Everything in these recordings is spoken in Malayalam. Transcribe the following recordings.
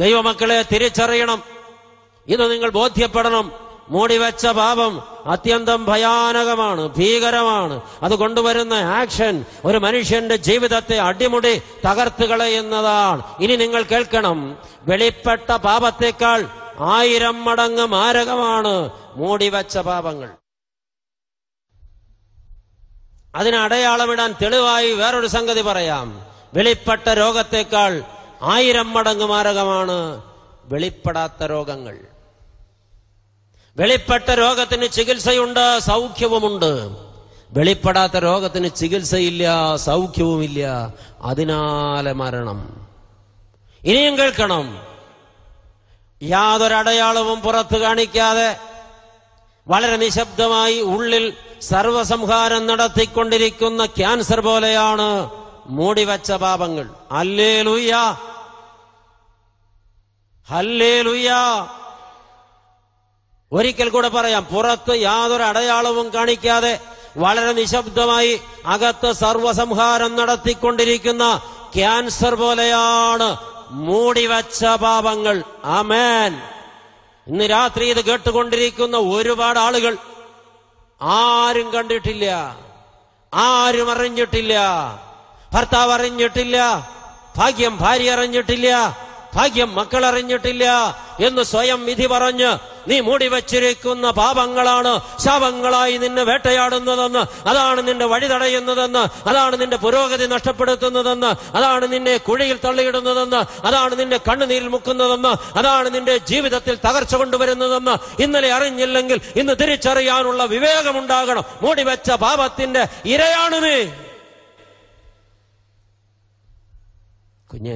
ദൈവമക്കളെ തിരിച്ചറിയണം ഇത് നിങ്ങൾ ബോധ്യപ്പെടണം മൂടിവെച്ച പാപം അത്യന്തം ഭയാനകമാണ് ഭീകരമാണ് അത് കൊണ്ടുവരുന്ന ആക്ഷൻ ഒരു മനുഷ്യന്റെ ജീവിതത്തെ അടിമുടി തകർത്ത് കളയുന്നതാണ് ഇനി നിങ്ങൾ കേൾക്കണം വെളിപ്പെട്ട പാപത്തേക്കാൾ ആയിരം മടങ്ങ് മാരകമാണ് മൂടിവെച്ച പാപങ്ങൾ അതിന് അടയാളമിടാൻ തെളിവായി വേറൊരു സംഗതി പറയാം വെളിപ്പെട്ട രോഗത്തേക്കാൾ ആയിരം മടങ്ങ് മാരകമാണ് വെളിപ്പെടാത്ത രോഗങ്ങൾ വെളിപ്പെട്ട രോഗത്തിന് ചികിത്സയുണ്ട് സൗഖ്യവുമുണ്ട് വെളിപ്പെടാത്ത രോഗത്തിന് ചികിത്സയില്ല സൗഖ്യവുമില്ല അതിനാലെ മരണം ഇനിയും കേൾക്കണം യാതൊരടയാളവും പുറത്തു കാണിക്കാതെ വളരെ നിശബ്ദമായി ഉള്ളിൽ സർവസംഹാരം നടത്തിക്കൊണ്ടിരിക്കുന്ന ക്യാൻസർ പോലെയാണ് മൂടിവെച്ച പാപങ്ങൾ അല്ലേ ലുയ്യ ഹല്ലേ ലുയ്യ ഒരിക്കൽ കൂടെ പറയാം പുറത്ത് യാതൊരു അടയാളവും കാണിക്കാതെ വളരെ നിശബ്ദമായി അകത്ത് സർവസംഹാരം നടത്തിക്കൊണ്ടിരിക്കുന്ന ക്യാൻസർ പോലെയാണ് മൂടിവെച്ച പാപങ്ങൾ ആമേൻ ഇന്ന് രാത്രി ഇത് കേട്ടുകൊണ്ടിരിക്കുന്ന ഒരുപാട് ആളുകൾ ആരും കണ്ടിട്ടില്ല ആരും അറിഞ്ഞിട്ടില്ല ഭർത്താവ് അറിഞ്ഞിട്ടില്ല ഭാഗ്യം ഭാര്യ അറിഞ്ഞിട്ടില്ല ഭാഗ്യം മക്കൾ അറിഞ്ഞിട്ടില്ല എന്ന് സ്വയം വിധി പറഞ്ഞ് നീ മൂടി വച്ചിരിക്കുന്ന പാപങ്ങളാണ് ശാപങ്ങളായി നിന്നെ വേട്ടയാടുന്നതെന്ന് അതാണ് നിന്റെ വഴി തടയുന്നതെന്ന് അതാണ് നിന്റെ പുരോഗതി നഷ്ടപ്പെടുത്തുന്നതെന്ന് അതാണ് നിന്നെ കുഴിയിൽ തള്ളിയിടുന്നതെന്ന് അതാണ് നിന്റെ കണ്ണുനീരിൽ മുക്കുന്നതെന്ന് അതാണ് നിന്റെ ജീവിതത്തിൽ തകർച്ച കൊണ്ടുവരുന്നതെന്ന് ഇന്നലെ അറിഞ്ഞില്ലെങ്കിൽ ഇന്ന് തിരിച്ചറിയാനുള്ള വിവേകമുണ്ടാകണം മൂടിവെച്ച പാപത്തിന്റെ ഇരയാണ് നീ കുഞ്ഞെ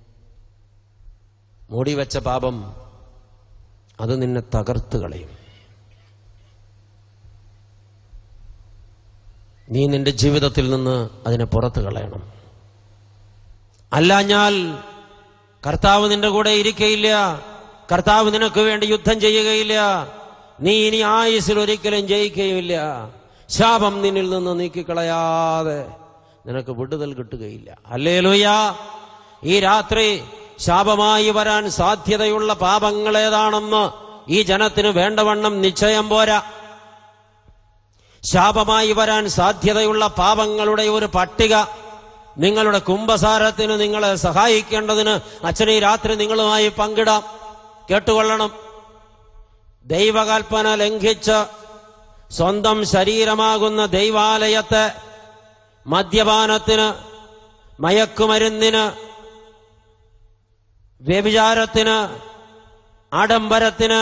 മൂടിവെച്ച പാപം അത് നിന്നെ തകർത്ത് കളയും നീ നിന്റെ ജീവിതത്തിൽ നിന്ന് അതിനെ പുറത്തു കളയണം അല്ലാഞ്ഞാൽ കർത്താവ് നിന്റെ കൂടെ ഇരിക്കയില്ല കർത്താവ് നിനക്ക് വേണ്ടി യുദ്ധം ചെയ്യുകയില്ല നീ ഇനി ആയുസിൽ ഒരിക്കലും ജയിക്കുകയുമില്ല ശാപം നിന്നിൽ നിന്ന് നീക്കിക്കളയാതെ നിനക്ക് വിടുതൽ കിട്ടുകയില്ല അല്ലേ ഈ രാത്രി ശാപമായി വരാൻ സാധ്യതയുള്ള പാപങ്ങൾ ഏതാണെന്ന് ഈ ജനത്തിന് വേണ്ടവണ്ണം നിശ്ചയം പോരാ ശാപമായി വരാൻ സാധ്യതയുള്ള പാപങ്ങളുടെ ഒരു പട്ടിക നിങ്ങളുടെ കുംഭസാരത്തിന് നിങ്ങളെ സഹായിക്കേണ്ടതിന് അച്ഛനെ ഈ രാത്രി നിങ്ങളുമായി പങ്കിടാം കേട്ടുകൊള്ളണം ദൈവകൽപ്പന ലംഘിച്ച് സ്വന്തം ശരീരമാകുന്ന ദൈവാലയത്തെ മദ്യപാനത്തിന് മയക്കുമരുന്നിന് വ്യഭിചാരത്തിന് ആഡംബരത്തിന്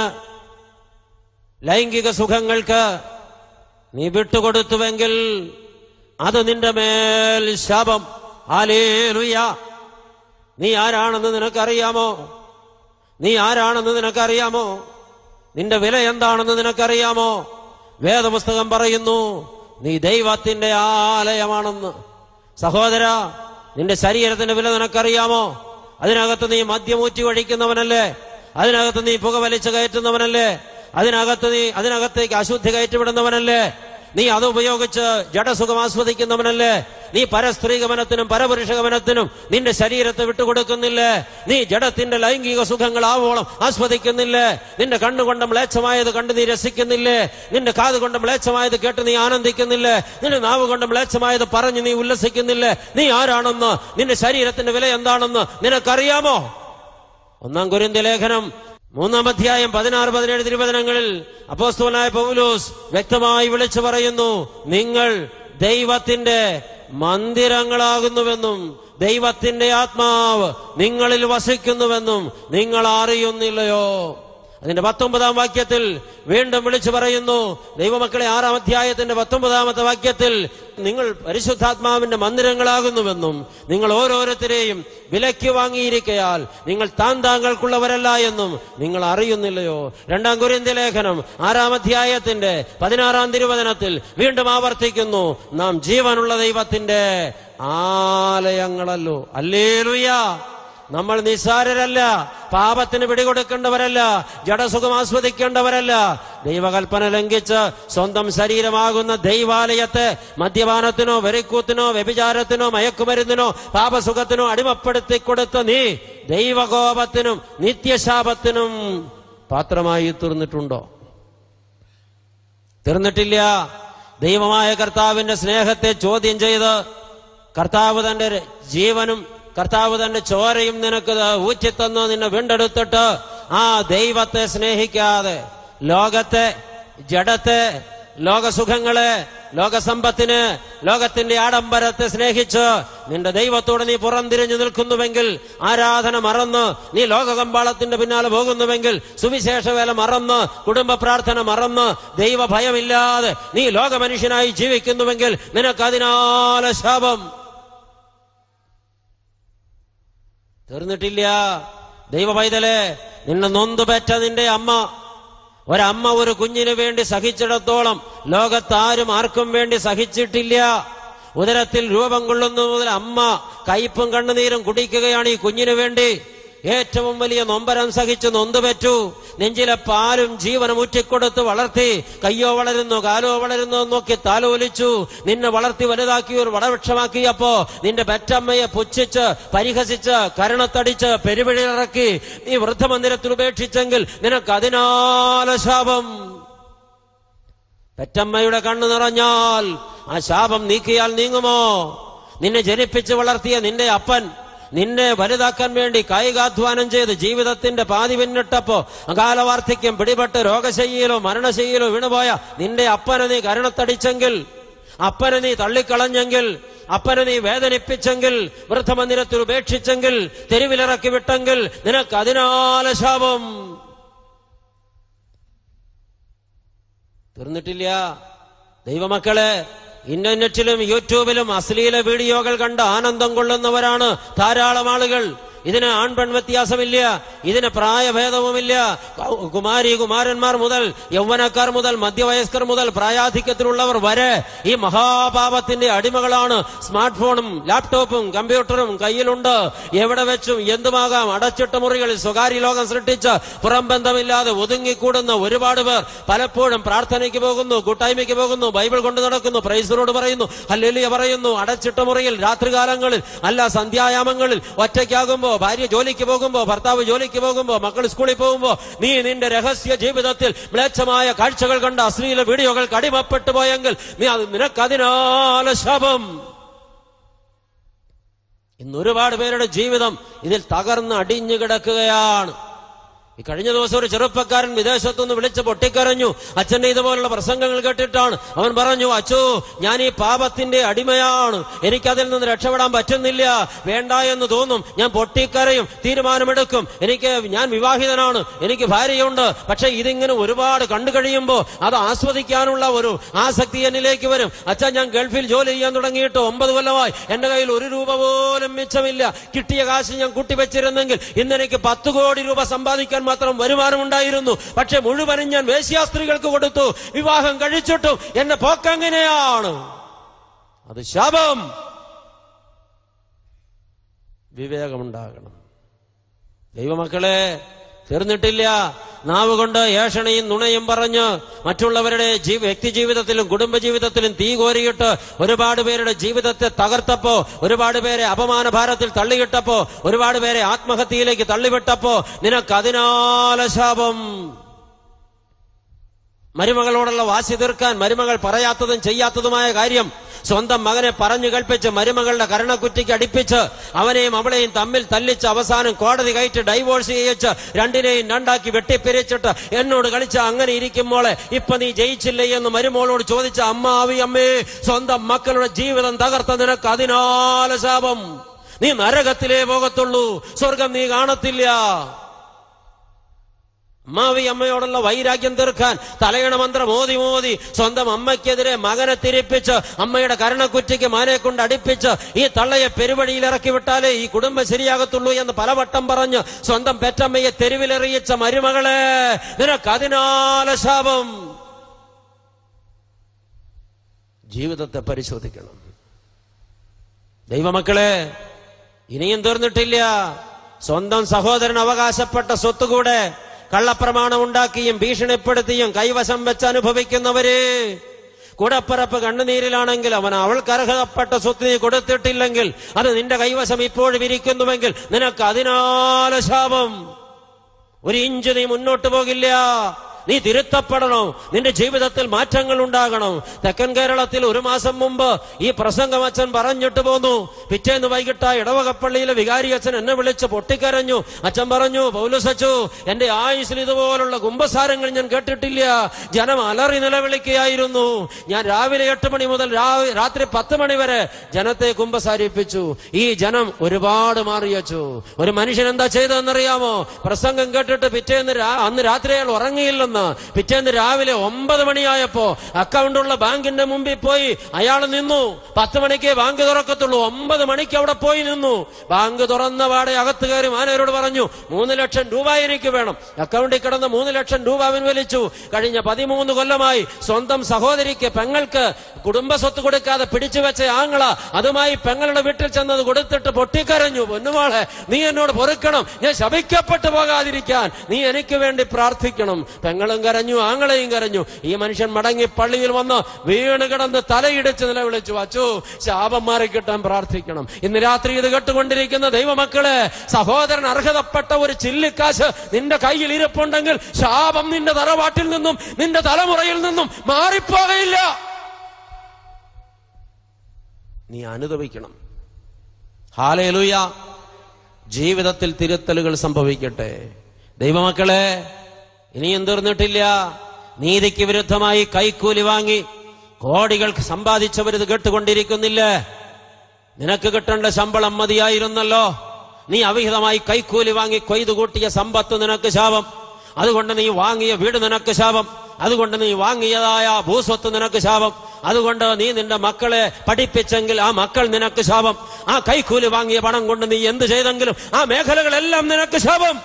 ലൈംഗിക സുഖങ്ങൾക്ക് നീ വിട്ടുകൊടുത്തുവെങ്കിൽ അത് നിന്റെ മേൽ ശാപം ആലേലുയ നീ ആരാണെന്ന് നിനക്കറിയാമോ നീ ആരാണെന്ന് നിനക്കറിയാമോ നിന്റെ വില എന്താണെന്ന് നിനക്കറിയാമോ വേദപുസ്തകം പറയുന്നു നീ ദൈവത്തിന്റെ ആലയമാണെന്ന് സഹോദര നിന്റെ ശരീരത്തിന്റെ വില നിനക്കറിയാമോ അതിനകത്ത് നീ മദ്യമൂറ്റി ഒഴിക്കുന്നവനല്ലേ അതിനകത്ത് നീ പുക വലിച്ചു കയറ്റുന്നവനല്ലേ അതിനകത്ത് നീ അതിനകത്തേക്ക് അശുദ്ധി കയറ്റിവിടുന്നവനല്ലേ നീ അത് ഉപയോഗിച്ച് ജഡസുഖം ആസ്വദിക്കുന്നവനല്ലേ നീ പരസ്ത്രീ ഗമനത്തിനും പരപുരുഷ ഗമനത്തിനും നിന്റെ ശരീരത്തെ വിട്ടുകൊടുക്കുന്നില്ലേ നീ ജഡത്തിന്റെ ലൈംഗിക സുഖങ്ങൾ ആവോളം ആസ്വദിക്കുന്നില്ലേ നിന്റെ കണ്ണുകൊണ്ട് മ്ലേച്ഛമായത് കണ്ട് നീ രസിക്കുന്നില്ലേ നിന്റെ കാത് കൊണ്ട് മ്ലേച്ഛമായത് കേട്ട് നീ ആനന്ദിക്കുന്നില്ലേ നിന്റെ നാവ് കൊണ്ട് മ്ലേച്ഛമായത് പറഞ്ഞ് നീ ഉല്ലസിക്കുന്നില്ലേ നീ ആരാണെന്ന് നിന്റെ ശരീരത്തിന്റെ വില എന്താണെന്ന് നിനക്കറിയാമോ ഒന്നാം കുരിന്തി ലേഖനം മൂന്നാം അധ്യായം പതിനാറ് പതിനേഴ് തിരുവചനങ്ങളിൽ അപ്പോസ്തവനായ പൗലോസ് വ്യക്തമായി വിളിച്ചു പറയുന്നു നിങ്ങൾ ദൈവത്തിന്റെ മന്ദിരങ്ങളാകുന്നുവെന്നും ദൈവത്തിന്റെ ആത്മാവ് നിങ്ങളിൽ വസിക്കുന്നുവെന്നും നിങ്ങൾ അറിയുന്നില്ലയോ അതിന്റെ പത്തൊമ്പതാം വാക്യത്തിൽ വീണ്ടും വിളിച്ചു പറയുന്നു ദൈവമക്കളെ ആറാം അധ്യായത്തിന്റെ പത്തൊമ്പതാമത്തെ വാക്യത്തിൽ നിങ്ങൾ പരിശുദ്ധാത്മാവിന്റെ മന്ദിരങ്ങളാകുന്നുവെന്നും നിങ്ങൾ ഓരോരുത്തരെയും വിലയ്ക്ക് വാങ്ങിയിരിക്കയാൽ നിങ്ങൾ താൻ താങ്കൾക്കുള്ളവരല്ല എന്നും നിങ്ങൾ അറിയുന്നില്ലയോ രണ്ടാം കുരിന്തി ലേഖനം ആറാം അധ്യായത്തിന്റെ പതിനാറാം തിരുവചനത്തിൽ വീണ്ടും ആവർത്തിക്കുന്നു നാം ജീവനുള്ള ദൈവത്തിന്റെ ആലയങ്ങളല്ലോ അല്ലേലുയ്യ നമ്മൾ നിസ്സാരരല്ല പാപത്തിന് പിടികൊടുക്കേണ്ടവരല്ല ജഡസുഖം ആസ്വദിക്കേണ്ടവരല്ല ദൈവകൽപ്പന ലംഘിച്ച് സ്വന്തം ശരീരമാകുന്ന ദൈവാലയത്തെ മദ്യപാനത്തിനോ വെറിക്കൂത്തിനോ വ്യഭിചാരത്തിനോ മയക്കുമരുന്നിനോ പാപസുഖത്തിനോ അടിമപ്പെടുത്തി കൊടുത്ത നീ ദൈവകോപത്തിനും നിത്യശാപത്തിനും പാത്രമായി തീർന്നിട്ടുണ്ടോ തീർന്നിട്ടില്ല ദൈവമായ കർത്താവിന്റെ സ്നേഹത്തെ ചോദ്യം ചെയ്ത് കർത്താവ് തന്റെ ര- ജീവനും കർത്താവ് തന്റെ ചോരയും നിനക്ക് ഊറ്റിത്തന്ന് നിന്നെ വീണ്ടെടുത്തിട്ട് ആ ദൈവത്തെ സ്നേഹിക്കാതെ ലോകത്തെ ജഡത്തെ ലോകസുഖങ്ങളെ ലോകസമ്പത്തിന് ലോകത്തിന്റെ ആഡംബരത്തെ സ്നേഹിച്ച് നിന്റെ ദൈവത്തോട് നീ പുറംതിരിഞ്ഞു നിൽക്കുന്നുവെങ്കിൽ ആരാധന മറന്ന് നീ ലോകകമ്പാളത്തിന്റെ പിന്നാലെ പോകുന്നുവെങ്കിൽ സുവിശേഷ വേല മറന്ന് കുടുംബ പ്രാർത്ഥന മറന്ന് ദൈവ ഭയമില്ലാതെ നീ ലോകമനുഷ്യനായി ജീവിക്കുന്നുവെങ്കിൽ നിനക്കതിനാല ശാപം തീർന്നിട്ടില്ല ദൈവ പൈതലെ നിന്നെ നൊന്തുപെറ്റ നിന്റെ അമ്മ ഒരമ്മ ഒരു കുഞ്ഞിന് വേണ്ടി സഹിച്ചിടത്തോളം ലോകത്താരും ആർക്കും വേണ്ടി സഹിച്ചിട്ടില്ല ഉദരത്തിൽ രൂപം കൊള്ളുന്നു മുതൽ അമ്മ കയ്പും കണ്ണുനീരും കുടിക്കുകയാണ് ഈ കുഞ്ഞിന് വേണ്ടി ഏറ്റവും വലിയ നൊമ്പരം സഹിച്ച് നൊന്തുപെറ്റു നെഞ്ചിലെ പാലും ജീവനും ഊറ്റിക്കൊടുത്ത് വളർത്തി കയ്യോ വളരുന്നു കാലോ വളരുന്നു എന്ന് നോക്കി താലോലിച്ചു നിന്നെ വളർത്തി വലുതാക്കി ഒരു വളവൃക്ഷമാക്കിയപ്പോ നിന്റെ പെറ്റമ്മയെ പുച്ഛിച്ച് പരിഹസിച്ച് കരണത്തടിച്ച് പെരുവിഴിറക്കി നീ വൃദ്ധമന്ദിരത്തിൽ ഉപേക്ഷിച്ചെങ്കിൽ നിനക്ക് അതിനാല ശാപം പെറ്റമ്മയുടെ കണ്ണു നിറഞ്ഞാൽ ആ ശാപം നീക്കിയാൽ നീങ്ങുമോ നിന്നെ ജനിപ്പിച്ച് വളർത്തിയ നിന്റെ അപ്പൻ നിന്നെ വലുതാക്കാൻ വേണ്ടി കായികാധ്വാനം ചെയ്ത് ജീവിതത്തിന്റെ പാതി പിന്നിട്ടപ്പോ അകാലവാർദ്ധക്യം പിടിപെട്ട് രോഗശയ്യയിലോ മരണശയ്യയിലോ വീണുപോയ നിന്റെ അപ്പനെ നീ കരണത്തടിച്ചെങ്കിൽ അപ്പനെ നീ തള്ളിക്കളഞ്ഞെങ്കിൽ അപ്പനെ നീ വേദനിപ്പിച്ചെങ്കിൽ വൃദ്ധമന്ദിരത്തിൽ ഉപേക്ഷിച്ചെങ്കിൽ തെരുവിലിറക്കി വിട്ടെങ്കിൽ നിനക്ക് അതിനാല ശാപം തീർന്നിട്ടില്ല ദൈവമക്കളെ ഇന്റർനെറ്റിലും യൂട്യൂബിലും അശ്ലീല വീഡിയോകൾ കണ്ട് ആനന്ദം കൊള്ളുന്നവരാണ് ധാരാളം ആളുകൾ ഇതിന് ആൺപെൺ വ്യത്യാസമില്ല ഇതിന് പ്രായഭേദവുമില്ല കുമാരി കുമാരന്മാർ മുതൽ യൗവനക്കാർ മുതൽ മധ്യവയസ്കർ മുതൽ പ്രായാധിക്യത്തിലുള്ളവർ വരെ ഈ മഹാപാപത്തിന്റെ അടിമകളാണ് സ്മാർട്ട് ഫോണും ലാപ്ടോപ്പും കമ്പ്യൂട്ടറും കയ്യിലുണ്ട് എവിടെ വെച്ചും എന്തുമാകാം അടച്ചിട്ട മുറികളിൽ സ്വകാര്യ ലോകം സൃഷ്ടിച്ച് പുറംബന്ധമില്ലാതെ ഒതുങ്ങിക്കൂടുന്ന ഒരുപാട് പേർ പലപ്പോഴും പ്രാർത്ഥനയ്ക്ക് പോകുന്നു കൂട്ടായ്മയ്ക്ക് പോകുന്നു ബൈബിൾ കൊണ്ട് നടക്കുന്നു പ്രൈസറോട് പറയുന്നു ഹല്ലേലൂയ പറയുന്നു അടച്ചിട്ട മുറിയിൽ രാത്രികാലങ്ങളിൽ അല്ല സന്ധ്യായാമങ്ങളിൽ ഒറ്റയ്ക്കാകുമ്പോ ഭാര്യ ജോലിക്ക് പോകുമ്പോ ഭർത്താവ് ജോലിക്ക് പോകുമ്പോ മക്കൾ സ്കൂളിൽ പോകുമ്പോ നീ നിന്റെ രഹസ്യ ജീവിതത്തിൽ മ്ലേച്ഛമായ കാഴ്ചകൾ കണ്ട അശ്ലീല വീഡിയോകൾക്ക് അടിമപ്പെട്ടു പോയെങ്കിൽ നീ അത് നിനക്കതിനാല ശാപം ഇന്ന് ഒരുപാട് പേരുടെ ജീവിതം ഇതിൽ തകർന്ന് അടിഞ്ഞു കിടക്കുകയാണ് ഈ കഴിഞ്ഞ ദിവസം ഒരു ചെറുപ്പക്കാരൻ വിദേശത്തുനിന്ന് വിളിച്ച് പൊട്ടിക്കരഞ്ഞു അച്ഛന്റെ ഇതുപോലുള്ള പ്രസംഗങ്ങൾ കേട്ടിട്ടാണ് അവൻ പറഞ്ഞു അച്ചോ ഞാൻ ഈ പാപത്തിന്റെ അടിമയാണ് എനിക്കതിൽ നിന്ന് രക്ഷപ്പെടാൻ പറ്റുന്നില്ല വേണ്ട എന്ന് തോന്നും ഞാൻ പൊട്ടിക്കരയും തീരുമാനമെടുക്കും എനിക്ക് ഞാൻ വിവാഹിതനാണ് എനിക്ക് ഭാര്യയുണ്ട് പക്ഷെ ഇതിങ്ങനെ ഒരുപാട് കണ്ടു കഴിയുമ്പോൾ അത് ആസ്വദിക്കാനുള്ള ഒരു ആസക്തി എന്നിലേക്ക് വരും അച്ഛൻ ഞാൻ ഗൾഫിൽ ജോലി ചെയ്യാൻ തുടങ്ങിയിട്ട് ഒമ്പത് കൊല്ലമായി എന്റെ കയ്യിൽ ഒരു രൂപ പോലും മിച്ചമില്ല കിട്ടിയ കാശ് ഞാൻ കൂട്ടിവെച്ചിരുന്നെങ്കിൽ ഇന്ന് എനിക്ക് പത്ത് കോടി രൂപ സമ്പാദിക്കാൻ മാത്രം വരുമാനമുണ്ടായിരുന്നു പക്ഷെ മുഴുവനും ഞാൻ വേശ്യാസ്ത്രീകൾക്ക് കൊടുത്തു വിവാഹം കഴിച്ചിട്ടും എന്റെ പോക്കങ്ങനെയാണ് അത് ശാപം വിവേകമുണ്ടാകണം ദൈവമക്കളെ തീർന്നിട്ടില്ല നാവ് കൊണ്ട് ഏഷണയും നുണയും പറഞ്ഞ് മറ്റുള്ളവരുടെ ജീ വ്യക്തി ജീവിതത്തിലും കുടുംബ ജീവിതത്തിലും തീ കോരിയിട്ട് ഒരുപാട് പേരുടെ ജീവിതത്തെ തകർത്തപ്പോ ഒരുപാട് പേരെ അപമാന ഭാരത്തിൽ തള്ളിയിട്ടപ്പോ ഒരുപാട് പേരെ ആത്മഹത്യയിലേക്ക് തള്ളിവിട്ടപ്പോ നിനക്ക് അതിനാല ശാപം മരുമകളോടുള്ള വാശി തീർക്കാൻ മരുമകൾ പറയാത്തതും ചെയ്യാത്തതുമായ കാര്യം സ്വന്തം മകനെ പറഞ്ഞു കൽപ്പിച്ച് മരുമകളുടെ കരണക്കുറ്റിക്ക് അടിപ്പിച്ച് അവനെയും അവളെയും തമ്മിൽ തല്ലിച്ച് അവസാനം കോടതി കയറ്റി ഡൈവോഴ്സ് ചെയ്യിച്ച് രണ്ടിനെയും രണ്ടാക്കി വെട്ടിപ്പിരിച്ചിട്ട് എന്നോട് കളിച്ച അങ്ങനെ ഇരിക്കുമ്പോളെ ഇപ്പൊ നീ ജയിച്ചില്ലേ എന്ന് മരുമോളോട് ചോദിച്ച അമ്മാവി അമ്മേ സ്വന്തം മക്കളുടെ ജീവിതം തകർത്ത നിനക്ക് അതിനാല ശാപം നീ നരകത്തിലേ പോകത്തുള്ളൂ സ്വർഗം നീ കാണത്തില്ല അമ്മാവി അമ്മയോടുള്ള വൈരാഗ്യം തീർക്കാൻ തലയണ മന്ത്രം മോതി മോതി സ്വന്തം അമ്മയ്ക്കെതിരെ മകനെ തിരിപ്പിച്ച് അമ്മയുടെ കരണക്കുറ്റിക്ക് മാനെ കൊണ്ട് അടിപ്പിച്ച് ഈ തള്ളയെ പെരുവഴിയിൽ ഇറക്കി വിട്ടാലേ ഈ കുടുംബം ശരിയാകത്തുള്ളൂ എന്ന് പലവട്ടം പറഞ്ഞ് സ്വന്തം പെറ്റമ്മയെ തെരുവിലെറിയിച്ച മരുമകളെ നിനക്ക് അതിനാല ശാപം ജീവിതത്തെ പരിശോധിക്കണം ദൈവമക്കളെ ഇനിയും തീർന്നിട്ടില്ല സ്വന്തം സഹോദരൻ അവകാശപ്പെട്ട സ്വത്തുകൂടെ കള്ളപ്രമാണം ഉണ്ടാക്കിയും ഭീഷണിപ്പെടുത്തിയും കൈവശം വെച്ച് അനുഭവിക്കുന്നവര് കൂടപ്പറപ്പ് കണ്ണുനീരിലാണെങ്കിൽ അവൻ അവൾക്ക് അർഹതപ്പെട്ട സ്വത്ത് നീ കൊടുത്തിട്ടില്ലെങ്കിൽ അത് നിന്റെ കൈവശം ഇപ്പോഴും ഇരിക്കുന്നുവെങ്കിൽ നിനക്ക് അതിനാല ശാപം ഒരു ഇഞ്ച് നീ മുന്നോട്ട് പോകില്ല നീ തിരുത്തപ്പെടണം നിന്റെ ജീവിതത്തിൽ മാറ്റങ്ങൾ ഉണ്ടാകണം തെക്കൻ കേരളത്തിൽ ഒരു മാസം മുമ്പ് ഈ പ്രസംഗം അച്ഛൻ പറഞ്ഞിട്ട് പോന്നു പിറ്റേന്ന് വൈകിട്ട് ആ ഇടവകപ്പള്ളിയിലെ വികാരി അച്ഛൻ എന്നെ വിളിച്ച് പൊട്ടിക്കരഞ്ഞു അച്ഛൻ പറഞ്ഞു പൗലുസച്ചു എന്റെ ആയുസിൽ ഇതുപോലുള്ള കുംഭസാരങ്ങൾ ഞാൻ കേട്ടിട്ടില്ല ജനം അലറി നിലവിളിക്കുകയായിരുന്നു ഞാൻ രാവിലെ എട്ട് മണി മുതൽ രാവി- രാത്രി പത്ത് മണി വരെ ജനത്തെ കുംഭസാരിപ്പിച്ചു ഈ ജനം ഒരുപാട് മാറിയച്ചു ഒരു മനുഷ്യൻ എന്താ ചെയ്തതെന്നറിയാമോ പ്രസംഗം കേട്ടിട്ട് പിറ്റേന്ന് രാ- അന്ന് രാത്രി അയാൾ ഉറങ്ങിയില്ലെന്ന് പിറ്റേന്ന് രാവിലെ ഒമ്പത് മണിയായപ്പോ അക്കൗണ്ടുള്ള ബാങ്കിന്റെ മുമ്പിൽ പോയി അയാൾ നിന്നു പത്ത് മണിക്ക് ബാങ്ക് തുറക്കത്തുള്ളൂ ഒമ്പത് മണിക്ക് അവിടെ പോയി നിന്നു ബാങ്ക് തുറന്ന പാടെ അകത്ത് കയറി മാനേരോട് പറഞ്ഞു മൂന്ന് ലക്ഷം രൂപ എനിക്ക് വേണം അക്കൗണ്ടിൽ കിടന്ന് മൂന്ന് ലക്ഷം രൂപ അവൻ വലിച്ചു കഴിഞ്ഞ പതിമൂന്ന് കൊല്ലമായി സ്വന്തം സഹോദരിക്ക് പെങ്ങൾക്ക് കുടുംബ സ്വത്ത് കൊടുക്കാതെ പിടിച്ചു വെച്ച ആങ്ങള അതുമായി പെങ്ങളുടെ വീട്ടിൽ ചെന്നത് കൊടുത്തിട്ട് പൊട്ടിക്കരഞ്ഞു പൊന്നുമോളെ നീ എന്നോട് പൊറുക്കണം ഞാൻ ശപിക്കപ്പെട്ടു പോകാതിരിക്കാൻ നീ എനിക്ക് വേണ്ടി പ്രാർത്ഥിക്കണം പെങ്ങളും കരഞ്ഞു ആങ്ങളെയും കരഞ്ഞു ഈ മനുഷ്യൻ മടങ്ങി പള്ളിയിൽ വന്ന് വീണ് കിടന്ന് തലയിടിച്ച് നിലവിളിച്ചു അച്ചു ശാപം മാറിക്കിട്ടാൻ പ്രാർത്ഥിക്കണം ഇന്ന് രാത്രി ഇത് കേട്ടുകൊണ്ടിരിക്കുന്ന ദൈവമക്കളെ സഹോദരൻ അർഹതപ്പെട്ട ഒരു ചില്ലിക്കാശ് നിന്റെ കയ്യിൽ ഇരിപ്പുണ്ടെങ്കിൽ ശാപം നിന്റെ തറവാട്ടിൽ നിന്നും നിന്റെ തലമുറയിൽ നിന്നും മാറിപ്പോകയില്ല നീ അനുഭവിക്കണം ഹാലേലൂയ ജീവിതത്തിൽ തിരുത്തലുകൾ സംഭവിക്കട്ടെ ദൈവമക്കളെ ഇനിയും തീർന്നിട്ടില്ല നീതിക്ക് വിരുദ്ധമായി കൈക്കൂലി വാങ്ങി കോടികൾ സമ്പാദിച്ചവരിത് കേട്ടുകൊണ്ടിരിക്കുന്നില്ലേ നിനക്ക് കിട്ടേണ്ട ശമ്പളം മതിയായിരുന്നല്ലോ നീ അവിഹിതമായി കൈക്കൂലി വാങ്ങി കൊയ്തു കൂട്ടിയ സമ്പത്ത് നിനക്ക് ശാപം അതുകൊണ്ട് നീ വാങ്ങിയ വീട് നിനക്ക് ശാപം അതുകൊണ്ട് നീ വാങ്ങിയതായ ഭൂസ്വത്ത് നിനക്ക് ശാപം അതുകൊണ്ട് നീ നിന്റെ മക്കളെ പഠിപ്പിച്ചെങ്കിൽ ആ മക്കൾ നിനക്ക് ശാപം ആ കൈക്കൂലി വാങ്ങിയ പണം കൊണ്ട് നീ എന്ത് ചെയ്തെങ്കിലും ആ മേഖലകളെല്ലാം നിനക്ക് ശാപം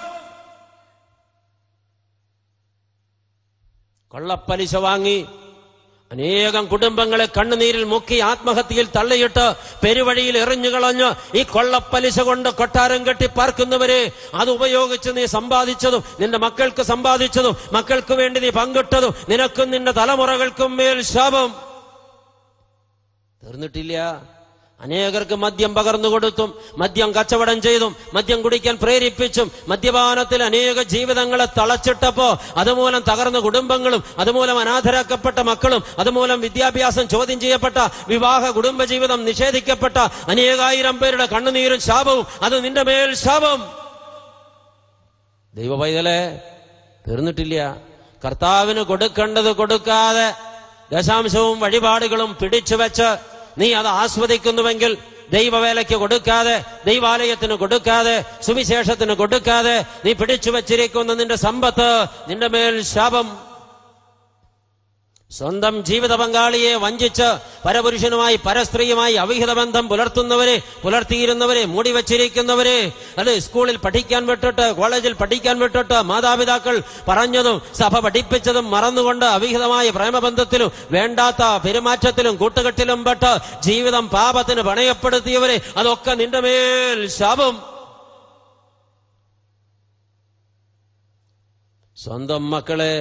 കൊള്ളപ്പലിശ വാങ്ങി അനേകം കുടുംബങ്ങളെ കണ്ണുനീരിൽ മുക്കി ആത്മഹത്യയിൽ തള്ളിയിട്ട് പെരുവഴിയിൽ എറിഞ്ഞുകളഞ്ഞ് ഈ കൊള്ളപ്പലിശ കൊണ്ട് കൊട്ടാരം കെട്ടി പാർക്കുന്നവരെ അത് ഉപയോഗിച്ച് നീ സമ്പാദിച്ചതും നിന്റെ മക്കൾക്ക് സമ്പാദിച്ചതും മക്കൾക്ക് വേണ്ടി നീ പങ്കിട്ടതും നിനക്കും നിന്റെ തലമുറകൾക്കും മേൽ ശാപം തീർന്നിട്ടില്ല അനേകർക്ക് മദ്യം പകർന്നു കൊടുത്തും മദ്യം കച്ചവടം ചെയ്തും മദ്യം കുടിക്കാൻ പ്രേരിപ്പിച്ചും മദ്യപാനത്തിൽ അനേക ജീവിതങ്ങളെ തളച്ചിട്ടപ്പോ അതുമൂലം തകർന്ന കുടുംബങ്ങളും അതുമൂലം അനാഥരാക്കപ്പെട്ട മക്കളും അതുമൂലം വിദ്യാഭ്യാസം ചോദ്യം ചെയ്യപ്പെട്ട വിവാഹ കുടുംബജീവിതം നിഷേധിക്കപ്പെട്ട അനേകായിരം പേരുടെ കണ്ണുനീരും ശാപവും അത് നിന്റെ മേൽ ശാപം ദൈവ പൈതലെ തീർന്നിട്ടില്ല കർത്താവിന് കൊടുക്കേണ്ടത് കൊടുക്കാതെ ദശാംശവും വഴിപാടുകളും പിടിച്ചു വെച്ച് നീ അത് ആസ്വദിക്കുന്നുവെങ്കിൽ ദൈവവേലയ്ക്ക് കൊടുക്കാതെ ദൈവാലയത്തിന് കൊടുക്കാതെ സുവിശേഷത്തിന് കൊടുക്കാതെ നീ പിടിച്ചു വച്ചിരിക്കുന്ന നിന്റെ സമ്പത്ത് നിന്റെ മേൽ ശാപം സ്വന്തം ജീവിത പങ്കാളിയെ വഞ്ചിച്ച് പരപുരുഷനുമായി പരസ്ത്രീയുമായി അവിഹിത ബന്ധം പുലർത്തുന്നവരെ പുലർത്തിയിരുന്നവരെ മൂടി വച്ചിരിക്കുന്നവരെ അത് സ്കൂളിൽ പഠിക്കാൻ വിട്ടിട്ട് കോളേജിൽ പഠിക്കാൻ വിട്ടിട്ട് മാതാപിതാക്കൾ പറഞ്ഞതും സഭ പഠിപ്പിച്ചതും മറന്നുകൊണ്ട് അവിഹിതമായ പ്രേമബന്ധത്തിലും വേണ്ടാത്ത പെരുമാറ്റത്തിലും കൂട്ടുകെട്ടിലും പെട്ട് ജീവിതം പാപത്തിന് പണയപ്പെടുത്തിയവരെ അതൊക്കെ നിന്റെ മേൽ ശാപം സ്വന്തം മക്കളെ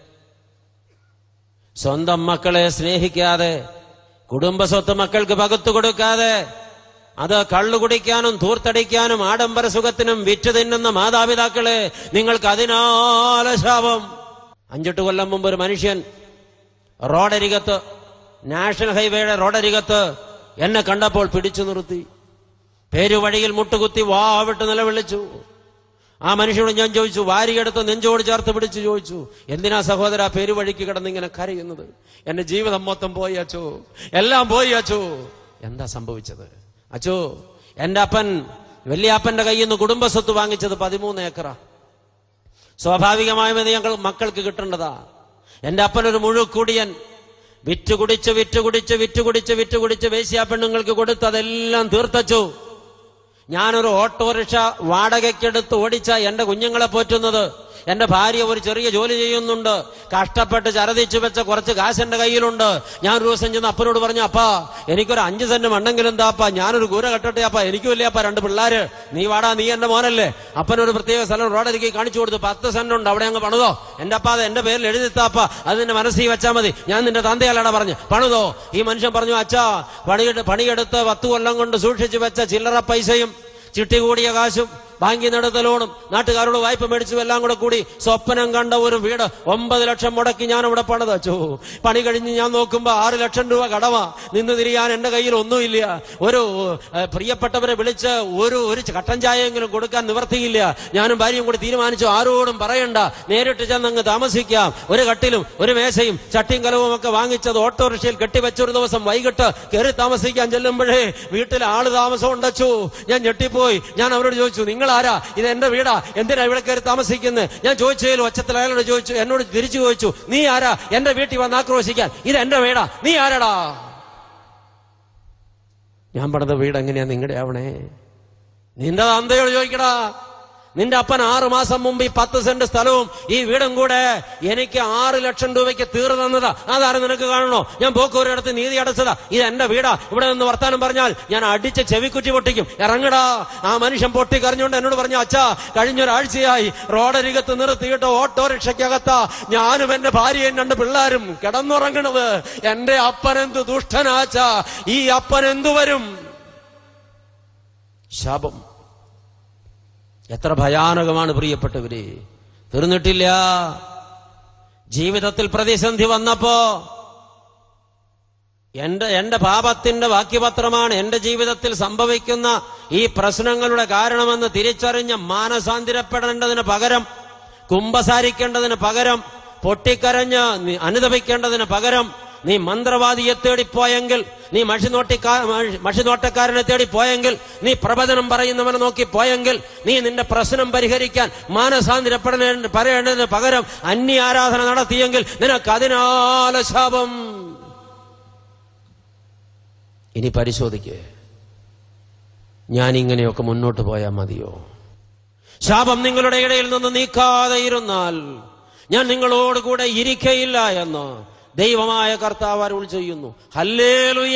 സ്വന്തം മക്കളെ സ്നേഹിക്കാതെ കുടുംബസ്വത്ത് മക്കൾക്ക് പകുത്തു കൊടുക്കാതെ അത് കള്ളു കുടിക്കാനും തൂർത്തടിക്കാനും ആഡംബര സുഖത്തിനും വിറ്റ് തിന്നുന്ന മാതാപിതാക്കളെ നിങ്ങൾക്ക് അതിനാല ശാപം അഞ്ചെട്ട് കൊല്ലം മുമ്പ് ഒരു മനുഷ്യൻ റോഡരികത്ത് നാഷണൽ ഹൈവേയുടെ റോഡരികത്ത് എന്നെ കണ്ടപ്പോൾ പിടിച്ചു നിർത്തി പേരുവഴിയിൽ മുട്ടുകുത്തി വാവിട്ട് നിലവിളിച്ചു ആ മനുഷ്യനോട് ഞാൻ ചോദിച്ചു വാരിയെടുത്ത് നെഞ്ചോട് ചേർത്ത് പിടിച്ച് ചോദിച്ചു എന്തിനാ സഹോദര പെരുവഴിക്ക് കിടന്ന് ഇങ്ങനെ കരയുന്നത് എന്റെ ജീവിതം മൊത്തം പോയി അച്ചോ എല്ലാം പോയി അച്ചോ എന്താ സംഭവിച്ചത് അച്ചോ എന്റെ അപ്പൻ വലിയപ്പന്റെ കയ്യിൽ നിന്ന് കുടുംബസ്വത്ത് വാങ്ങിച്ചത് പതിമൂന്ന് ഏക്കറാ സ്വാഭാവികമായും ഇത് ഞങ്ങൾ മക്കൾക്ക് കിട്ടേണ്ടതാ എന്റെ അപ്പനൊരു മുഴുക്കുടിയൻ വിറ്റ് കുടിച്ച് വിറ്റ് കുടിച്ച് വിറ്റ് കുടിച്ച് വിറ്റ് കുടിച്ച് വേശ്യാ പെണ്ണുങ്ങൾക്ക് കൊടുത്ത് അതെല്ലാം തീർത്തച്ചു ഞാനൊരു ഓട്ടോറിക്ഷ വാടകയ്ക്കെടുത്ത് ഓടിച്ച എന്റെ കുഞ്ഞുങ്ങളെ പോറ്റുന്നത് എന്റെ ഭാര്യ ഒരു ചെറിയ ജോലി ചെയ്യുന്നുണ്ട് കഷ്ടപ്പെട്ട് ചരതിച്ചു വെച്ച കുറച്ച് കാശ് എന്റെ കയ്യിലുണ്ട് ഞാൻ ഒരു ദിവസം ചെന്ന് അപ്പനോട് പറഞ്ഞു അപ്പാ എനിക്കൊരു അഞ്ച് സെന്റ് മണ്ണെങ്കിലും എന്താപ്പാ ഞാനൊരു കൂര കെട്ടട്ടെ അപ്പാ എനിക്കും ഇല്ലേ അപ്പാ രണ്ട് പിള്ളേര് നീ വാടാ നീ എന്റെ മോനല്ലേ അപ്പനൊരു പ്രത്യേക സ്ഥലം റോഡരികെ കാണിച്ചു കൊടുത്തു പത്ത് സെന്റ് ഉണ്ട് അവിടെ അങ്ങ് പണിതോ എന്റെ അപ്പ അത് എന്റെ പേരിൽ എഴുതിത്താപ്പ അത് നിന്റെ മനസ്സിൽ വെച്ചാൽ മതി ഞാൻ നിന്റെ തന്തയല്ലടാ പറഞ്ഞു പണിതോ ഈ മനുഷ്യൻ പറഞ്ഞു അച്ഛാ പണിയെടു പണിയെടുത്ത് പത്ത് കൊല്ലം കൊണ്ട് സൂക്ഷിച്ചു വെച്ച ചില്ലറ പൈസയും ചിട്ടി കൂടിയ കാശും ബാങ്കിൽ നിന്നെടുത്ത ലോണും നാട്ടുകാരോട് വായ്പ മേടിച്ചു എല്ലാം കൂടെ കൂടി സ്വപ്നം കണ്ട ഒരു വീട് ഒമ്പത് ലക്ഷം മുടക്കി ഞാൻ ഇവിടെ പണിത് വെച്ചു പണി കഴിഞ്ഞ് ഞാൻ നോക്കുമ്പോ ആറ് ലക്ഷം രൂപ കടമാ നിന്ന് തിരിയാൻ എന്റെ കയ്യിൽ ഒന്നുമില്ല ഒരു ഏഹ്, പ്രിയപ്പെട്ടവരെ വിളിച്ച് ഒരു ഒരു കട്ടൻ ചായയെങ്കിലും കൊടുക്കാൻ നിവർത്തിയില്ല ഞാനും ഭാര്യയും കൂടി തീരുമാനിച്ചു ആരോടും പറയണ്ട നേരിട്ട് ചെന്ന് അങ്ങ് താമസിക്കാം ഒരു കട്ടിലും ഒരു മേശയും ചട്ടിയും കലവും ഒക്കെ വാങ്ങിച്ചത് ഓട്ടോറിക്ഷയിൽ കെട്ടിവെച്ചൊരു ദിവസം വൈകിട്ട് കയറി താമസിക്കാൻ ചെല്ലുമ്പോഴേ വീട്ടിൽ ആള് താമസം ഉണ്ടച്ചു ഞാൻ ഞെട്ടിപ്പോയി ഞാൻ അവരോട് ചോദിച്ചു നിങ്ങൾ ആരാ ഇത് എന്റെ വീടാ എന്തിനാ ഇവിടെ കയറി താമസിക്കുന്നത് ഞാൻ ചോദിച്ചതിൽ ഒച്ചത്തിൽ അയാളോട് ചോദിച്ചു എന്നോട് തിരിച്ചു ചോദിച്ചു നീ ആരാ എന്റെ വീട്ടിൽ വന്ന് ആക്രോശിക്കാൻ ഇത് എന്റെ വീടാ നീ ആരാടാ ഞാൻ പണിത വീട് എങ്ങനെയാ നിങ്ങളുടെ ആവണേ നിന്റെ തന്തയോട് ചോദിക്കടാ നിന്റെ അപ്പൻ ആറു മാസം മുമ്പ് ഈ പത്ത് സെന്റ് സ്ഥലവും ഈ വീടും കൂടെ എനിക്ക് ആറ് ലക്ഷം രൂപയ്ക്ക് തീർന്നു തന്നതാ അതാണ് നിനക്ക് കാണണോ ഞാൻ പോക്കൂരിടത്ത് നീതി അടച്ചതാ ഇത് എന്റെ വീടാ ഇവിടെ നിന്ന് വർത്താനം പറഞ്ഞാൽ ഞാൻ അടിച്ച് ചെവിക്കുറ്റി പൊട്ടിക്കും ഇറങ്ങടാ ആ മനുഷ്യൻ പൊട്ടി കരഞ്ഞുകൊണ്ട് എന്നോട് പറഞ്ഞു അച്ഛാ കഴിഞ്ഞൊരാഴ്ചയായി റോഡരികത്ത് നിർത്തിയിട്ട് ഓട്ടോറിക്ഷയ്ക്കകത്താ ഞാനും എന്റെ ഭാര്യയും രണ്ട് പിള്ളേരും കിടന്നുറങ്ങണത് എന്റെ അപ്പനെന്ത് ദുഷ്ടനാച്ചാ ഈ അപ്പൻ എന്തു വരും ശാപം എത്ര ഭയാനകമാണ് പ്രിയപ്പെട്ടവരെ തീർന്നിട്ടില്ല ജീവിതത്തിൽ പ്രതിസന്ധി വന്നപ്പോ എന്റെ എന്റെ പാപത്തിന്റെ വാക്യപത്രമാണ് എന്റെ ജീവിതത്തിൽ സംഭവിക്കുന്ന ഈ പ്രശ്നങ്ങളുടെ കാരണമെന്ന് തിരിച്ചറിഞ്ഞ് മാനസാന്തിരപ്പെടേണ്ടതിന് പകരം കുംഭസാരിക്കേണ്ടതിന് പകരം പൊട്ടിക്കരഞ്ഞ് നി- അനുദപിക്കേണ്ടതിന് പകരം നീ മന്ത്രവാദിയെ തേടിപ്പോയെങ്കിൽ നീ മഷിനോട്ടിക്കാ മഷി- മഷിനോട്ടക്കാരനെ തേടിപ്പോയെങ്കിൽ നീ പ്രവചനം പറയുന്നവനെ നോക്കി പോയെങ്കിൽ നീ നിന്റെ പ്രശ്നം പരിഹരിക്കാൻ മാനസാന്തിരപ്പെടേണ്ട പറയേണ്ടതിന് പകരം അന്യ ആരാധന നടത്തിയെങ്കിൽ നിനക്ക് അതിനാല ശാപം ഇനി പരിശോധിക്ക് ഞാൻ ഇങ്ങനെയൊക്കെ മുന്നോട്ട് പോയാൽ മതിയോ ശാപം നിങ്ങളുടെ ഇടയിൽ നിന്ന് നീക്കാതെ ഇരുന്നാൽ ഞാൻ നിങ്ങളോട് കൂടെ ഇരിക്കയില്ല എന്ന് ദൈവമായ കർത്താവ് അരുൾ ചെയ്യുന്നു ഹല്ലേലുയ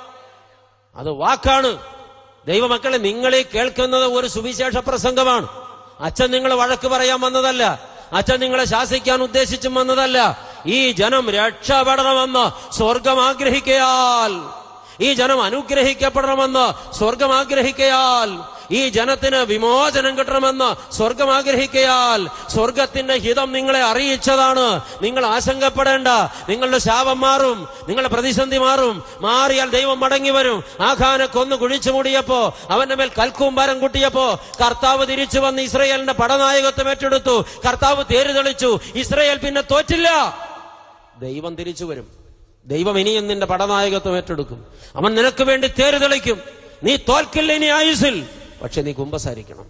അത് വാക്കാണ് ദൈവമക്കളെ നിങ്ങളെ കേൾക്കുന്നത് ഒരു സുവിശേഷ പ്രസംഗമാണ് അച്ഛൻ നിങ്ങൾ വഴക്ക് പറയാൻ വന്നതല്ല അച്ഛൻ നിങ്ങളെ ശാസിക്കാൻ ഉദ്ദേശിച്ചും വന്നതല്ല ഈ ജനം രക്ഷപ്പെടണമെന്ന് സ്വർഗം ആഗ്രഹിക്കയാൽ ഈ ജനം അനുഗ്രഹിക്കപ്പെടണമെന്ന് സ്വർഗം ആഗ്രഹിക്കയാൽ ഈ ജനത്തിന് വിമോചനം കിട്ടണമെന്ന് സ്വർഗം ആഗ്രഹിക്കയാൽ സ്വർഗത്തിന്റെ ഹിതം നിങ്ങളെ അറിയിച്ചതാണ് നിങ്ങൾ ആശങ്കപ്പെടേണ്ട നിങ്ങളുടെ ശാപം മാറും നിങ്ങളുടെ പ്രതിസന്ധി മാറും മാറിയാൽ ദൈവം മടങ്ങി വരും ആഖാനെ കൊന്നു കുഴിച്ചു മൂടിയപ്പോ അവന്റെ മേൽ കൽക്കൂമ്പാരം കുട്ടിയപ്പോ കർത്താവ് തിരിച്ചു വന്ന് ഇസ്രയേലിന്റെ പടനായകത്വം ഏറ്റെടുത്തു കർത്താവ് തേര് തെളിച്ചു ഇസ്രയേൽ പിന്നെ തോറ്റില്ല ദൈവം തിരിച്ചു വരും ദൈവം ഇനിയും നിന്റെ പടനായകത്വം ഏറ്റെടുക്കും അവൻ നിനക്ക് വേണ്ടി തേര് തെളിക്കും നീ തോൽക്കില്ല ഇനി ആയുസിൽ പക്ഷെ നീ കുമ്പസാരിക്കണം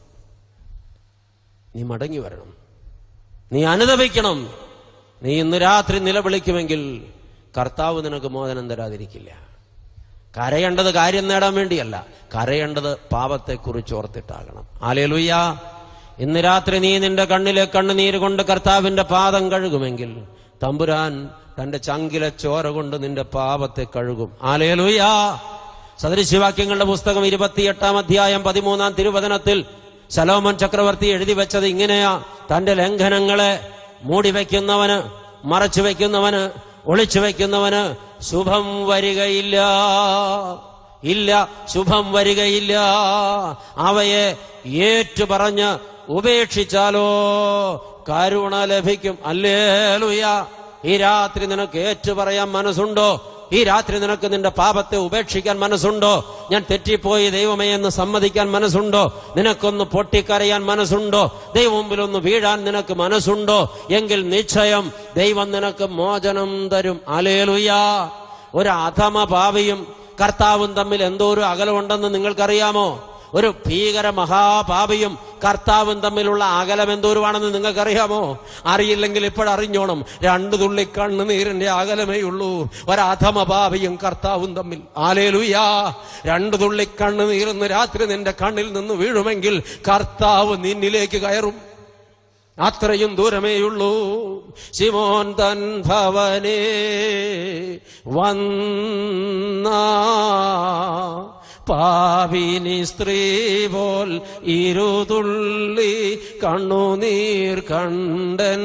നീ മടങ്ങി വരണം നീ അനുദപിക്കണം നീ ഇന്ന് രാത്രി നിലവിളിക്കുമെങ്കിൽ കർത്താവ് നിനക്ക് മോചനം തരാതിരിക്കില്ല കരയേണ്ടത് കാര്യം നേടാൻ വേണ്ടിയല്ല കരയേണ്ടത് പാപത്തെക്കുറിച്ച് ഓർത്തിട്ടാകണം ആലേലുയ്യ ഇന്ന് രാത്രി നീ നിന്റെ കണ്ണിലെ കണ്ണുനീര് കൊണ്ട് കർത്താവിന്റെ പാദം കഴുകുമെങ്കിൽ തമ്പുരാൻ തന്റെ ചങ്കിലെ ചോര കൊണ്ട് നിന്റെ പാപത്തെ കഴുകും ആലേലുയ്യ സദൃശ്യവാക്യങ്ങളുടെ പുസ്തകം ഇരുപത്തിയെട്ടാം അധ്യായം പതിമൂന്നാം തിരുവചനത്തിൽ ശലോമൻ ചക്രവർത്തി എഴുതി വെച്ചത് ഇങ്ങനെയാ തന്റെ ലംഘനങ്ങളെ മൂടി വയ്ക്കുന്നവന് മറച്ചു വയ്ക്കുന്നവന് ഒളിച്ചു വയ്ക്കുന്നവന് ശുഭം വരികയില്ല ഇല്ല ശുഭം വരികയില്ല അവയെ ഏറ്റു പറഞ്ഞ് ഉപേക്ഷിച്ചാലോ കരുണ ലഭിക്കും അല്ലേലുയ ഈ രാത്രി നിനക്ക് ഏറ്റു പറയാൻ മനസ്സുണ്ടോ ഈ രാത്രി നിനക്ക് നിന്റെ പാപത്തെ ഉപേക്ഷിക്കാൻ മനസ്സുണ്ടോ ഞാൻ തെറ്റിപ്പോയി ദൈവമേ എന്ന് സമ്മതിക്കാൻ മനസ്സുണ്ടോ നിനക്കൊന്ന് പൊട്ടിക്കരയാൻ മനസ്സുണ്ടോ ദൈവം മുമ്പിൽ ഒന്ന് വീഴാൻ നിനക്ക് മനസ്സുണ്ടോ എങ്കിൽ നിശ്ചയം ദൈവം നിനക്ക് മോചനം തരും അലേലുയാ ഒരു അധമ പാപിയും കർത്താവും തമ്മിൽ എന്തോ ഒരു അകലമുണ്ടെന്ന് നിങ്ങൾക്കറിയാമോ ഒരു ഭീകര മഹാപാപിയും കർത്താവും തമ്മിലുള്ള അകലം എന്തോരുവാണെന്ന് നിങ്ങൾക്കറിയാമോ അറിയില്ലെങ്കിൽ ഇപ്പോഴറിഞ്ഞോണം രണ്ടു തുള്ളി കണ്ണുനീരിന്റെ അകലമേ ഉള്ളൂ ഒരധമ പാപിയും കർത്താവും തമ്മിൽ ആലേലുയാ രണ്ടു തുള്ളി കണ്ണുനീർന്ന് രാത്രി നിന്റെ കണ്ണിൽ നിന്ന് വീഴുമെങ്കിൽ കർത്താവ് നിന്നിലേക്ക് കയറും അത്രയും ദൂരമേയുള്ളൂ ശിമോൻ തൻ ഭവനേ വന്ന പാവിനി സ്ത്രീ പോൽ ഇരുതുള്ളി കണ്ണുനീർ കണ്ടൻ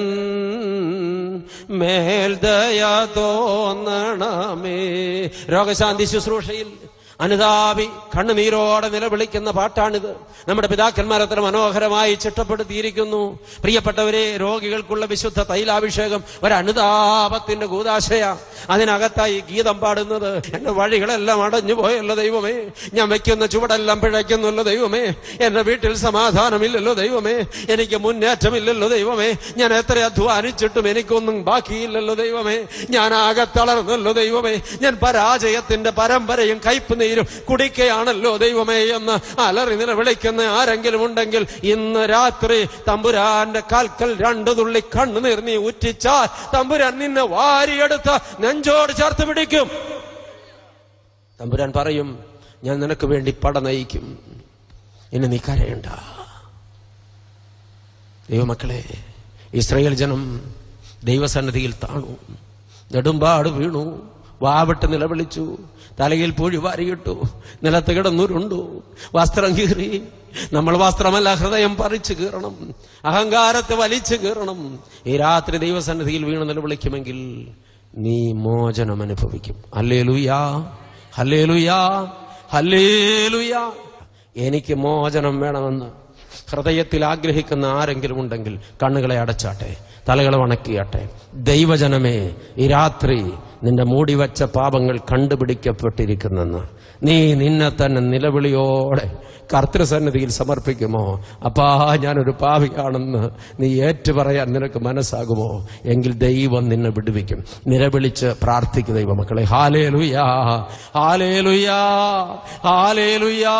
മേൽദയ തോന്നണമേ രോഗശാന്തി ശുശ്രൂഷയിൽ അനുതാപി കണ്ണുനീരോടെ നിലവിളിക്കുന്ന പാട്ടാണിത് നമ്മുടെ പിതാക്കന്മാർ അത്ര മനോഹരമായി ചിട്ടപ്പെടുത്തിയിരിക്കുന്നു പ്രിയപ്പെട്ടവരെ രോഗികൾക്കുള്ള വിശുദ്ധ തൈലാഭിഷേകം ഒരു അനുതാപത്തിന്റെ കൂതാശയ അതിനകത്തായി ഗീതം പാടുന്നത് എന്റെ വഴികളെല്ലാം അടഞ്ഞു പോയല്ലോ ദൈവമേ ഞാൻ വെക്കുന്ന ചുവടെല്ലാം പിഴയ്ക്കുന്നല്ലോ ദൈവമേ എന്റെ വീട്ടിൽ സമാധാനമില്ലല്ലോ ദൈവമേ എനിക്ക് മുന്നേറ്റമില്ലല്ലോ ദൈവമേ ഞാൻ എത്ര അധ്വാനിച്ചിട്ടും എനിക്കൊന്നും ബാക്കിയില്ലല്ലോ ദൈവമേ ഞാൻ ആകെ തളർന്നല്ലോ ദൈവമേ ഞാൻ പരാജയത്തിന്റെ പരമ്പരയും കയ്പ് നീരും കുടിക്കുകയാണല്ലോ ദൈവമേ എന്ന് അലറി നിലവിളിക്കുന്ന ആരെങ്കിലും ഉണ്ടെങ്കിൽ ഇന്ന് രാത്രി തമ്പുരാന്റെ കാൽക്കൽ രണ്ടു തുള്ളി കണ്ണുനീർ നീ ഉറ്റിച്ചാൽ തമ്പുരാൻ നിന്നെ വാരിയെടുത്ത് നെഞ്ചോട് ചേർത്ത് പിടിക്കും തമ്പുരാൻ പറയും ഞാൻ നിനക്ക് വേണ്ടി പട നയിക്കും ഇനി നീ കരയണ്ട ദൈവമക്കളെ ഇസ്രയേൽ ജനം ദൈവസന്നിധിയിൽ താണു നെടുമ്പാട് വീണു വാവിട്ട് നിലവിളിച്ചു തലയിൽ പൂഴി വാരിയിട്ടു നിലത്ത് കിടന്നുരുണ്ടു വസ്ത്രം കീറി നമ്മൾ വസ്ത്രമല്ല ഹൃദയം പറിച്ചു കീറണം അഹങ്കാരത്തെ വലിച്ചു കീറണം ഈ രാത്രി ദൈവസന്നിധിയിൽ വീണ് നിലവിളിക്കുമെങ്കിൽ നീ മോചനം അനുഭവിക്കും അല്ലേ ലുയാ ഹല്ലേ ലുയാ ഹല്ലേ ലുയാ എനിക്ക് മോചനം വേണമെന്ന് ഹൃദയത്തിൽ ആഗ്രഹിക്കുന്ന ആരെങ്കിലും ഉണ്ടെങ്കിൽ കണ്ണുകളെ അടച്ചാട്ടെ തലകളെ വണക്കിയാട്ടെ ദൈവജനമേ ഈ രാത്രി നിന്റെ മൂടിവച്ച പാപങ്ങൾ കണ്ടുപിടിക്കപ്പെട്ടിരിക്കുന്നെന്ന് നീ നിന്നെ തന്നെ നിലവിളിയോടെ കർത്തൃസന്നിധിയിൽ സമർപ്പിക്കുമോ അപ്പാ ഞാനൊരു പാപിയാണെന്ന് നീ ഏറ്റുപറയാൻ നിനക്ക് മനസ്സാകുമോ എങ്കിൽ ദൈവം നിന്നെ വിടുവിക്കും നിലവിളിച്ച് പ്രാർത്ഥിക്കുക ദൈവമക്കളെ ഹാലേ ലുയാ ഹാലേ ലുയാ ഹാലേ ലുയാ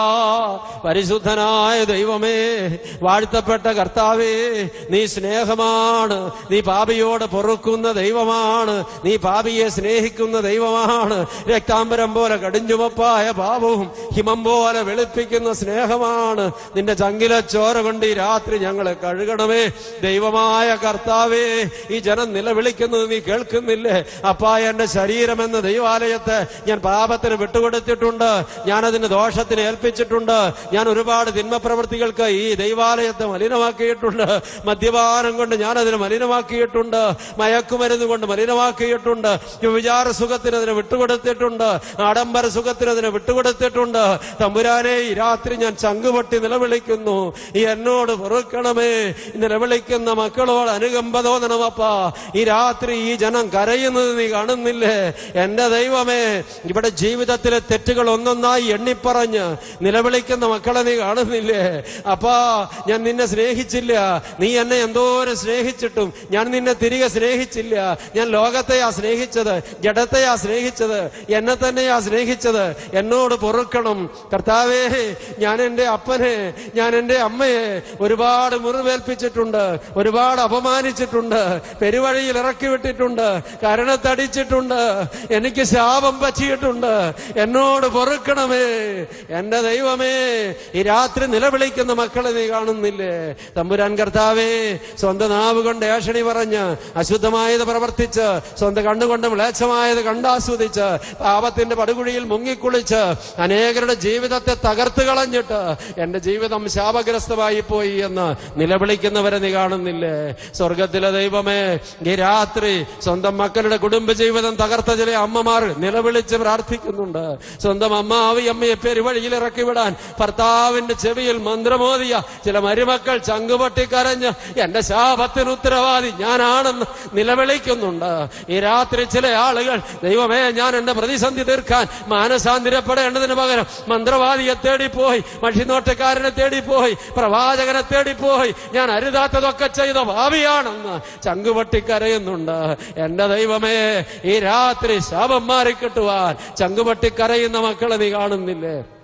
പരിശുദ്ധനായ ദൈവമേ വാഴ്ത്തപ്പെട്ട കർത്താവേ നീ സ്നേഹമാണ് നീ പാപിയോട് പൊറുക്കുന്ന ദൈവമാണ് നീ പാപിയെ സ്നേഹിക്കുന്ന ദൈവമാണ് രക്താംബരം പോലെ കടിഞ്ചുമപ്പായ പാപവും ഹിമം പോലെ വെളുപ്പിക്കുന്ന സ്നേഹമാണ് നിന്റെ ചങ്കിലെ ചോര കൊണ്ട് ഈ രാത്രി ഞങ്ങളെ കഴുകണമേ ദൈവമായ കർത്താവേ ഈ ജനം നിലവിളിക്കുന്നത് നീ കേൾക്കുന്നില്ലേ അപ്പാ എന്റെ ശരീരം എന്ന ദൈവാലയത്തെ ഞാൻ പാപത്തിന് വിട്ടുകൊടുത്തിട്ടുണ്ട് ഞാൻ അതിന് ദോഷത്തിന് ഏൽപ്പിച്ചിട്ടുണ്ട് ഞാൻ ഒരുപാട് തിന്മ പ്രവൃത്തികൾക്ക് ഈ ദൈവാലയത്തെ മലിനമാക്കിയിട്ടുണ്ട് മദ്യപാനം കൊണ്ട് ഞാൻ അതിനെ മലിനമാക്കിയിട്ടുണ്ട് മയക്കുമരുന്ന് കൊണ്ട് മലിനമാക്കിയിട്ടുണ്ട് വിചാര സുഖത്തിന് അതിനെ വിട്ടുകൊടുത്തിട്ടുണ്ട് ആഡംബര സുഖത്തിന് അതിനെ വിട്ടുകൊടുത്തിട്ടുണ്ട് തമ്പുരാനെ ഈ രാത്രി ഞാൻ ചങ്കുപൊട്ടി നിലവിളിക്കുന്നു ഈ എന്നോട് പൊറുക്കണമേ നിലവിളിക്കുന്ന മക്കളോട് അനുകമ്പ തോന്നണമപ്പാ ഈ രാത്രി ഈ ജനം കരയുന്നത് നീ കാണുന്നില്ലേ എന്റെ ദൈവമേ ഇവിടെ ജീവിതത്തിലെ തെറ്റുകൾ ഒന്നൊന്നായി എണ്ണിപ്പറഞ്ഞ് നിലവിളിക്കുന്ന മക്കളെ നീ കാണുന്നില്ലേ അപ്പാ ഞാൻ നിന്നെ സ്നേഹിച്ചില്ല നീ എന്നെ എന്തോരം സ്നേഹിച്ചിട്ടും ഞാൻ നിന്നെ തിരികെ സ്നേഹിച്ചില്ല ഞാൻ ലോകത്തെയാ സ്നേഹിച്ചത് ജഡത്തെയാ സ്നേഹിച്ചത് എന്നെ തന്നെയാ സ്നേഹിച്ചത് എന്നോട് പൊറുക്കണം കർത്താവേ ഞാൻ എന്റെ അപ്പനെ ഞാൻ എന്റെ അമ്മയെ ഒരുപാട് മുറിവേൽപ്പിച്ചിട്ടുണ്ട് ഒരുപാട് അപമാനിച്ചിട്ടുണ്ട് പെരുവഴിയിൽ ഇറക്കി വിട്ടിട്ടുണ്ട് കരണത്തടിച്ചിട്ടുണ്ട് എനിക്ക് ശാപം പറ്റിയിട്ടുണ്ട് എന്നോട് പൊറുക്കണമേ എന്റെ ദൈവമേ ഈ രാത്രി നിലവിളിക്കുന്ന മക്കളെ നീ കാണുന്നില്ലേ തമ്പുരാൻ കർത്താവേ സ്വന്തം നാവ് കൊണ്ട് ഏഷണി പറഞ്ഞ് അശുദ്ധമായത് പ്രവർത്തിച്ച് സ്വന്തം കണ്ണുകൊണ്ട് മ്ലേച്ഛമായത് കണ്ടാസ്വദിച്ച് പാപത്തിന്റെ പടുകുഴിയിൽ മുങ്ങിക്കുളിച്ച് അനേകരുടെ ജീവിതത്തെ തകർത്ത് കളഞ്ഞിട്ട് എന്റെ ജീവിതം ശാപഗ്രസ്തമായി പോയി എന്ന് നിലവിളിക്കുന്നവരെ നീ കാണുന്നില്ലേ സ്വർഗത്തിലെ ദൈവമേ ഈ രാത്രി സ്വന്തം മക്കളുടെ കുടുംബ ജീവിതം തകർത്ത ചില അമ്മമാർ നിലവിളിച്ച് പ്രാർത്ഥിക്കുന്നുണ്ട് സ്വന്തം അമ്മാവി അമ്മയെ പെരുവഴിയിൽ ഇറക്കി വിടാൻ ഭർത്താവിന്റെ ചെവിയിൽ മന്ത്രമോദിയ ചില മരുമക്കൾ ചങ്കുപൊട്ടി കരഞ്ഞ് എന്റെ ശാപത്തിന് ഉത്തരവാദി ഞാനാണെന്ന് നിലവിളിക്കുന്നുണ്ട് ഈ രാത്രി ചില ആളുകൾ ദൈവമേ ഞാൻ എന്റെ പ്രതിസന്ധി തീർക്കാൻ മാനസാന്തിരപ്പെടേണ്ടതിന് പകരം മന്ത്രവാദിയെ തേടിപ്പോയി മഷിനോട്ടക്കാരനെ തേടിപ്പോയി പ്രവാചകനെ തേടിപ്പോയി ഞാൻ അരുതാത്തതൊക്കെ ചെയ്ത ഭാവിയാണെന്ന് ചങ്കുപൊട്ടി കരയുന്നുണ്ട് എന്റെ ദൈവമേ ഈ രാത്രി ശാപം മാറിക്കിട്ടുവാൻ ചങ്കുപൊട്ടി കരയുന്ന മക്കളെ നീ കാണുന്നില്ലേ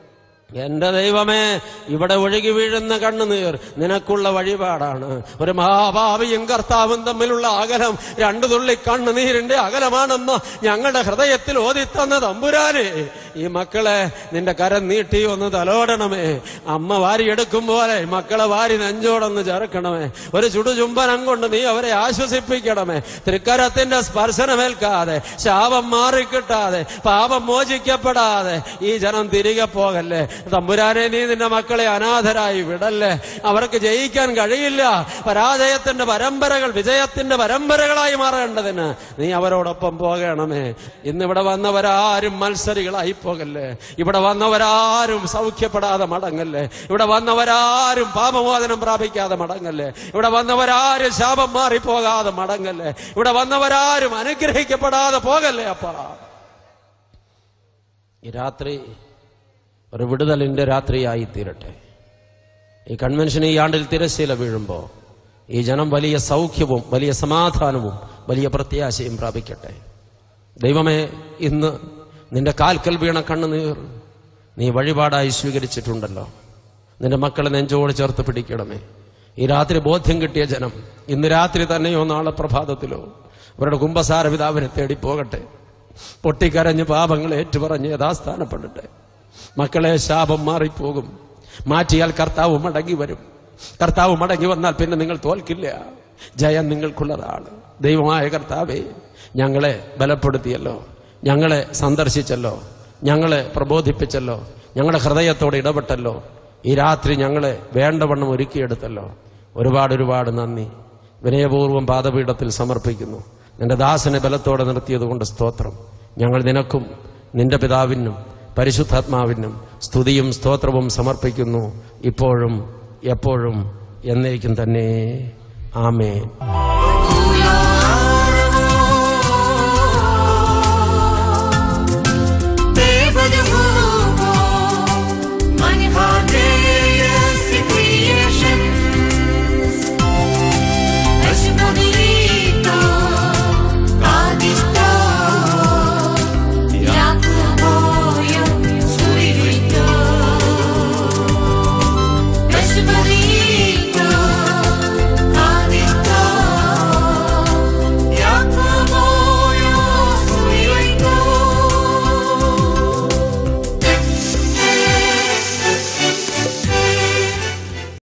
എന്റെ ദൈവമേ ഇവിടെ ഒഴുകി വീഴുന്ന കണ്ണുനീർ നിനക്കുള്ള വഴിപാടാണ് ഒരു മഹാഭാവിയും കർത്താവും തമ്മിലുള്ള അകലം രണ്ടു തുള്ളി കണ്ണുനീരിന്റെ അകലമാണെന്ന് ഞങ്ങളുടെ ഹൃദയത്തിൽ ഓതിത്തന്ന തമ്പുരാനെ ഈ മക്കളെ നിന്റെ കരം നീട്ടി ഒന്ന് തലോടണമേ അമ്മ വാരിയെടുക്കും പോലെ മക്കളെ വാരി നെഞ്ചോടൊന്ന് ചേർക്കണമേ ഒരു ചുടുചുംബനം കൊണ്ട് നീ അവരെ ആശ്വസിപ്പിക്കണമേ തൃക്കരത്തിന്റെ സ്പർശനമേൽക്കാതെ ശാപം മാറിക്കിട്ടാതെ പാപം മോചിക്കപ്പെടാതെ ഈ ജനം തിരികെ പോകല്ലേ തമ്പുരാനെ നീ നിന്റെ മക്കളെ അനാഥരായി വിടല്ലേ അവർക്ക് ജയിക്കാൻ കഴിയില്ല പരാജയത്തിന്റെ പരമ്പരകൾ വിജയത്തിന്റെ പരമ്പരകളായി മാറേണ്ടതിന് നീ അവരോടൊപ്പം പോകണമേ ഇന്നിവിടെ വന്നവരാരും മത്സരികളായി പോകല്ലേ ഇവിടെ വന്നവരാരും സൗഖ്യപ്പെടാതെ മടങ്ങല്ലേ ഇവിടെ വന്നവരാരും പാപമോചനം പ്രാപിക്കാതെ മടങ്ങല്ലേ ഇവിടെ വന്നവരാരും ശാപം മാറിപ്പോകാതെ മടങ്ങല്ലേ ഇവിടെ വന്നവരാരും അനുഗ്രഹിക്കപ്പെടാതെ പോകല്ലേ അപ്പാ ഈ രാത്രി ഒരു വിടുതലിന്റെ രാത്രിയായി തീരട്ടെ ഈ കൺവെൻഷൻ ഈ ആണ്ടിൽ തിരശ്ശീല വീഴുമ്പോൾ ഈ ജനം വലിയ സൗഖ്യവും വലിയ സമാധാനവും വലിയ പ്രത്യാശയും പ്രാപിക്കട്ടെ ദൈവമേ ഇന്ന് നിന്റെ കാൽക്കൽ വീണ കണ്ണുനീർ നീ വഴിപാടായി സ്വീകരിച്ചിട്ടുണ്ടല്ലോ നിന്റെ മക്കളെ നെഞ്ചോട് ചേർത്ത് പിടിക്കണമേ ഈ രാത്രി ബോധ്യം കിട്ടിയ ജനം ഇന്ന് രാത്രി തന്നെയോ നാളെ പ്രഭാതത്തിലോ അവരുടെ കുംഭസാര പിതാവിനെ തേടി പോകട്ടെ പൊട്ടിക്കരഞ്ഞ് പാപങ്ങൾ ഏറ്റുപറഞ്ഞ് യഥാസ്ഥാനപ്പെടട്ടെ മക്കളെ ശാപം മാറിപ്പോകും മാറ്റിയാൽ കർത്താവ് മടങ്ങി വരും കർത്താവ് മടങ്ങി വന്നാൽ പിന്നെ നിങ്ങൾ തോൽക്കില്ല ജയം നിങ്ങൾക്കുള്ളതാണ് ദൈവമായ കർത്താവേ ഞങ്ങളെ ബലപ്പെടുത്തിയല്ലോ ഞങ്ങളെ സന്ദർശിച്ചല്ലോ ഞങ്ങളെ പ്രബോധിപ്പിച്ചല്ലോ ഞങ്ങളുടെ ഹൃദയത്തോട് ഇടപെട്ടല്ലോ ഈ രാത്രി ഞങ്ങളെ വേണ്ടവണ്ണം ഒരുക്കിയെടുത്തല്ലോ ഒരുപാട് ഒരുപാട് നന്ദി വിനയപൂർവ്വം പാദപീഠത്തിൽ സമർപ്പിക്കുന്നു നിന്റെ ദാസനെ ബലത്തോടെ നിർത്തിയത് കൊണ്ട് സ്തോത്രം ഞങ്ങൾ നിനക്കും നിന്റെ പിതാവിനും പരിശുദ്ധാത്മാവിനും സ്തുതിയും സ്തോത്രവും സമർപ്പിക്കുന്നു ഇപ്പോഴും എപ്പോഴും എന്നേക്കും തന്നെ ആമേൻ